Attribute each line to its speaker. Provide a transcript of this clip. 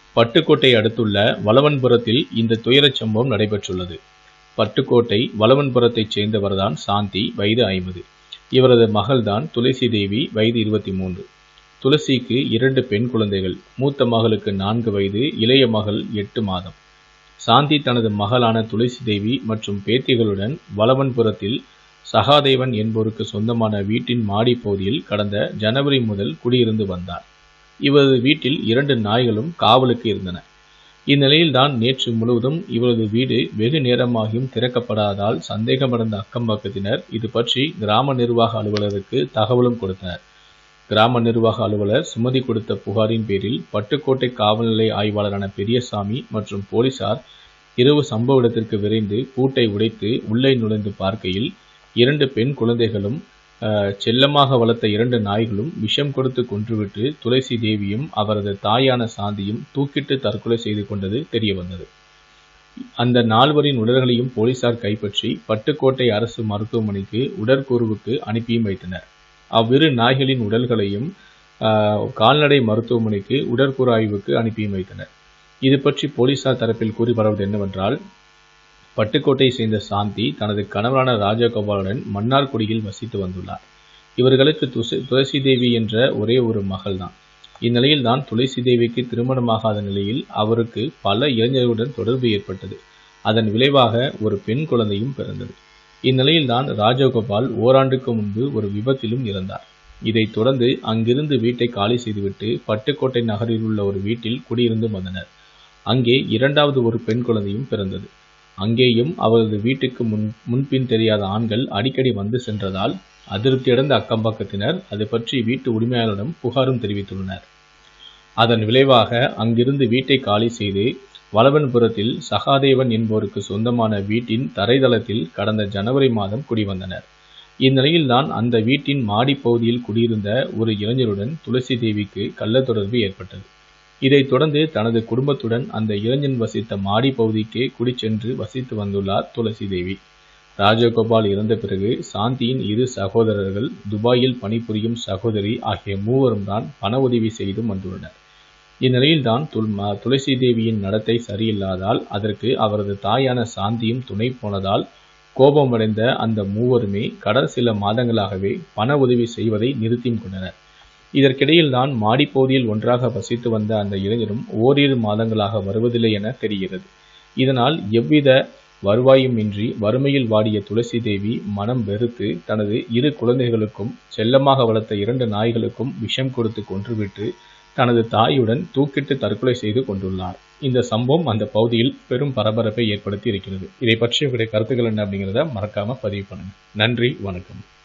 Speaker 1: பட்டுக்கோட்டை அடுத்துள்ள வளவன்புரத்தில் இந்த துயரச் சம்பவம் நடைபெற்றுள்ளது பட்டுக்கோட்டை வளவன்புரத்தைச் சேர்ந்தவர்தான் சாந்தி வயது ஐம்பது இவரது மகள்தான் துளசி தேவி வயது இருபத்தி மூன்று துளசிக்கு இரண்டு பெண் குழந்தைகள் மூத்த மகளுக்கு நான்கு வயது இளைய மகள் எட்டு மாதம் சாந்தி தனது மகளான துளசி தேவி மற்றும் பேத்திகளுடன் வளவன்புரத்தில் சகாதேவன் என்போருக்கு சொந்தமான வீட்டின் மாடி பகுதியில் கடந்த ஜனவரி முதல் குடியிருந்து வந்தார் இவரது வீட்டில் இரண்டு நாய்களும் காவலுக்கு இருந்தன இந்நிலையில்தான் நேற்று முழுவதும் இவரது வீடு வெகு நேரமாகியும் திறக்கப்படாததால் சந்தேகமடைந்த அக்கம்பக்கத்தினர் இது பற்றி கிராம நிர்வாக அலுவலருக்கு தகவலும் கொடுத்தனர் கிராம நிர்வாக அலுவலர் சுமதி கொடுத்த புகாரின் பேரில் பட்டுக்கோட்டை காவல் நிலைய ஆய்வாளரான பெரியசாமி மற்றும் போலீசார் இரவு சம்பவ இடத்திற்கு விரைந்து பூட்டை உடைத்து உள்ளே நுழைந்து பார்க்கையில் இரண்டு பெண் குழந்தைகளும் அஹ், செல்லமாக வளர்த்த இரண்டு நாய்களும் விஷம் கொடுத்து கொன்றுவிட்டு துளசி தேவியும் அவரது தாயான சாந்தியும் தூக்கிட்டு தற்கொலை செய்து கொண்டது தெரிய வந்தது அந்த நால்வரின் உடல்களையும் போலீசார் கைப்பற்றி பட்டுக்கோட்டை அரசு மருத்துவமனைக்கு உடற்கூறுவுக்கு அனுப்பியும் வைத்தனர் அவ்விரு நாய்களின் உடல்களையும் ஆஹ், கால்நடை மருத்துவமனைக்கு உடற்கூறு ஆய்வுக்கு அனுப்பியும் வைத்தனர் இது பற்றி போலீசார் தரப்பில் கூறி வருவது என்னவென்றால் பட்டுக்கோட்டையை சேர்ந்த சாந்தி தனது கணவரான ராஜகோபாலுடன் மன்னார்குடியில் வசித்து வந்துள்ளார் இவர்களுக்கு துச- துளசி தேவி என்ற ஒரே ஒரு மகள்தான் இந்நிலையில் தான் துளசி தேவிக்கு திருமணமாகாத நிலையில் அவருக்கு பல இளைஞர்களுடன் தொடர்பு ஏற்பட்டது அதன் விளைவாக ஒரு பெண் குழந்தையும் பிறந்தது இந்நிலையில் தான் ராஜகோபால் ஓராண்டுக்கு முன்பு ஒரு விபத்திலும் இறந்தார் இதைத் தொடர்ந்து அங்கிருந்து வீட்டை காலி செய்துவிட்டு பட்டுக்கோட்டை நகரில் உள்ள ஒரு வீட்டில் குடியிருந்து வந்தனர் அங்கே இரண்டாவது ஒரு பெண் குழந்தையும் பிறந்தது அங்கேயும் அவரது வீட்டுக்கு முன் முன்பின் தெரியாத ஆண்கள் அடிக்கடி வந்து சென்றதால் அதிருப்தியடைந்த அக்கம்பக்கத்தினர் அது பற்றி வீட்டு உரிமையாளரிடம் புகாரும் தெரிவித்துள்ளனர் அதன் விளைவாக அங்கிருந்து வீட்டை காலி செய்து வளவன்புரத்தில் சகாதேவன் என்பவருக்கு சொந்தமான வீட்டின் தரைதளத்தில் கடந்த ஜனவரி மாதம் குடிவந்தனர் இந்நிலையில்தான் அந்த வீட்டின் மாடிப் பகுதியில் குடியிருந்த ஒரு இளைஞருடன் துளசி தேவிக்கு கள்ள தொடர்பு ஏற்பட்டது இதைத் தொடர்ந்து தனது குடும்பத்துடன் அந்த இளைஞன் வசித்த மாடி பகுதிக்கே குடிச்சென்று வசித்து வந்துள்ளார் துளசி தேவி ராஜகோபால் இறந்த பிறகு சாந்தியின் இரு சகோதரர்கள் துபாயில் பணிபுரியும் சகோதரி ஆகிய மூவரும் தான் பண உதவி செய்தும் வந்துள்ளனர் இந்நிலையில்தான் துல் ம- துளசி தேவியின் நடத்தை சரியில்லாதால் அதற்கு அவரது தாயான சாந்தியும் துணை போனதால் கோபமடைந்த அந்த மூவருமே கடந்த சில மாதங்களாகவே பண உதவி செய்வதை நிறுத்தியும் கொண்டனர் இதற்கிடையில் தான் மாடிப்பகுதியில் ஒன்றாக வசித்து வந்த அந்த இளைஞரும் ஓரிரு மாதங்களாக வருவதில்லை என தெரிகிறது இதனால் எவ்வித வருவாயும் இன்றி வறுமையில் வாடிய துளசி தேவி மனம் வெறுத்து தனது இரு குழந்தைகளுக்கும் செல்லமாக வளர்த்த இரண்டு நாய்களுக்கும் விஷம் கொடுத்து கொன்றுவிட்டு தனது தாயுடன் தூக்கிட்டு தற்கொலை செய்து கொண்டுள்ளார் இந்த சம்பவம் அந்த பகுதியில் பெரும் பரபரப்பை ஏற்படுத்தி இருக்கிறது இதை பற்றி உங்களுடைய கருத்துக்கள் என்ன அப்படிங்கிறத மறக்காம பதிவு பண்ணுங்க நன்றி வணக்கம்